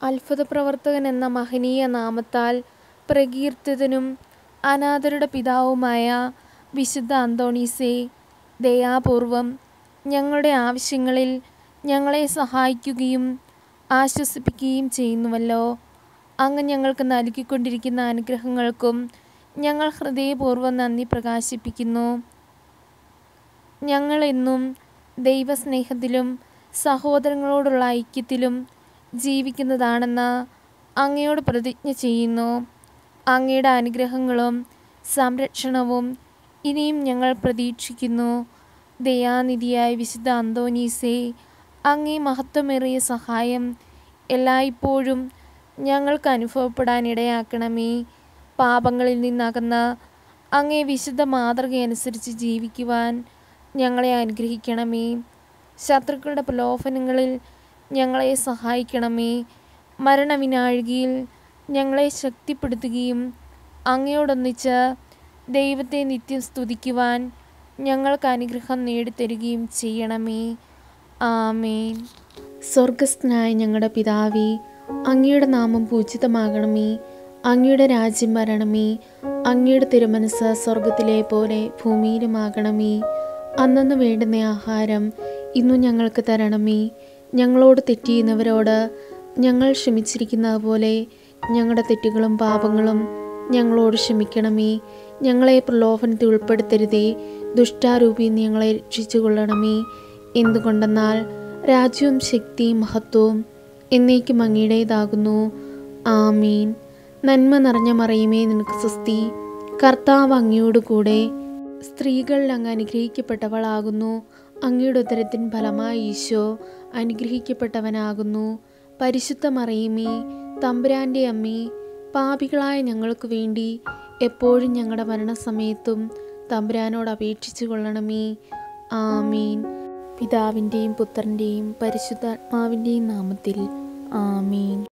അത്ഭുത പ്രവർത്തകൻ എന്ന മഹനീയ നാമത്താൽ പ്രകീർത്തിതനും അനാഥരുടെ പിതാവുമായ വിശുദ്ധ അന്തോണീസേ ദയാപൂർവം ഞങ്ങളുടെ ആവശ്യങ്ങളിൽ ഞങ്ങളെ സഹായിക്കുകയും ആശ്വസിപ്പിക്കുകയും ചെയ്യുന്നുവല്ലോ അങ്ങ് ഞങ്ങൾക്ക് നൽകിക്കൊണ്ടിരിക്കുന്ന അനുഗ്രഹങ്ങൾക്കും ഞങ്ങൾ ഹൃദയപൂർവ്വം നന്ദി പ്രകാശിപ്പിക്കുന്നു ഞങ്ങളെന്നും ദൈവസ്നേഹത്തിലും സഹോദരങ്ങളോടുള്ള ഐക്യത്തിലും ജീവിക്കുന്നതാണെന്ന് അങ്ങയോട് പ്രതിജ്ഞ ചെയ്യുന്നു അങ്ങയുടെ അനുഗ്രഹങ്ങളും സംരക്ഷണവും ഇനിയും ഞങ്ങൾ പ്രതീക്ഷിക്കുന്നു ദയാനിധിയായ വിശുദ്ധ അന്തോനീസേ അങ്ങേ മഹത്വമേറിയ സഹായം എല്ലായ്പ്പോഴും ഞങ്ങൾക്ക് അനുഭവപ്പെടാൻ ഇടയാക്കണമേ പാപങ്ങളിൽ നിന്നകന്ന് അങ്ങേ വിശുദ്ധ മാതൃകയനുസരിച്ച് ജീവിക്കുവാൻ ഞങ്ങളെ അനുഗ്രഹിക്കണമേ ശത്രുക്കളുടെ പ്രലോഭനങ്ങളിൽ ഞങ്ങളെ സഹായിക്കണമേ മരണവിനാഴികയിൽ ഞങ്ങളെ ശക്തിപ്പെടുത്തുകയും അങ്ങയോടൊന്നിച്ച് ദൈവത്തെ നിത്യം സ്തുതിക്കുവാൻ ഞങ്ങൾക്ക് അനുഗ്രഹം നേടിത്തരികയും ചെയ്യണമേ ആമേൻ സ്വർഗസ്ഥനായ ഞങ്ങളുടെ പിതാവേ അങ്ങയുടെ നാമം പൂജിതമാകണമേ അങ്ങയുടെ രാജ്യം വരണമേ അങ്ങയുടെ തിരുമനസ് സ്വർഗത്തിലെ പോലെ ഭൂമിയിലുമാകണമേ അന്നന്ന് വേണ്ടുന്ന ആഹാരം ഇന്നു ഞങ്ങൾക്ക് തരണമേ ഞങ്ങളോട് തെറ്റിയുന്നവരോട് ഞങ്ങൾ ക്ഷമിച്ചിരിക്കുന്നത് പോലെ ഞങ്ങളുടെ തെറ്റുകളും പാപങ്ങളും ഞങ്ങളോട് ക്ഷമിക്കണമേ ഞങ്ങളെ പ്രലോഭനത്തിൽ ഉൾപ്പെടുത്തരുതേ ദുഷ്ടാരൂപി ഞങ്ങളെ രക്ഷിച്ചു കൊള്ളണമേ എന്തുകൊണ്ടെന്നാൽ രാജ്യവും ശക്തിയും മഹത്വവും എന്നേക്കും അങ്ങയുടേതാകുന്നു ആമീൻ നന്മ നിറഞ്ഞ മറിയുമേ നിനക്ക് സ്വസ്തി കർത്താവ് അങ്ങയോട് കൂടെ സ്ത്രീകളിൽ അങ്ങ് അനുഗ്രഹിക്കപ്പെട്ടവളാകുന്നു അങ്ങയുടെ ഉദരത്തിൻ ഫലമായി ഈശോ അനുഗ്രഹിക്കപ്പെട്ടവനാകുന്നു പരിശുദ്ധ മറിയുമേ തമ്പുരാൻ്റെ അമ്മേ പാപികളായ ഞങ്ങൾക്ക് വേണ്ടി എപ്പോഴും ഞങ്ങളുടെ മരണസമയത്തും തമ്പുരാനോട് അപേക്ഷിച്ചു കൊള്ളണമേ ആമീൻ പിതാവിൻ്റെയും പുത്രൻ്റെയും പരിശുദ്ധാത്മാവിൻ്റെയും നാമത്തിൽ ആമീൻ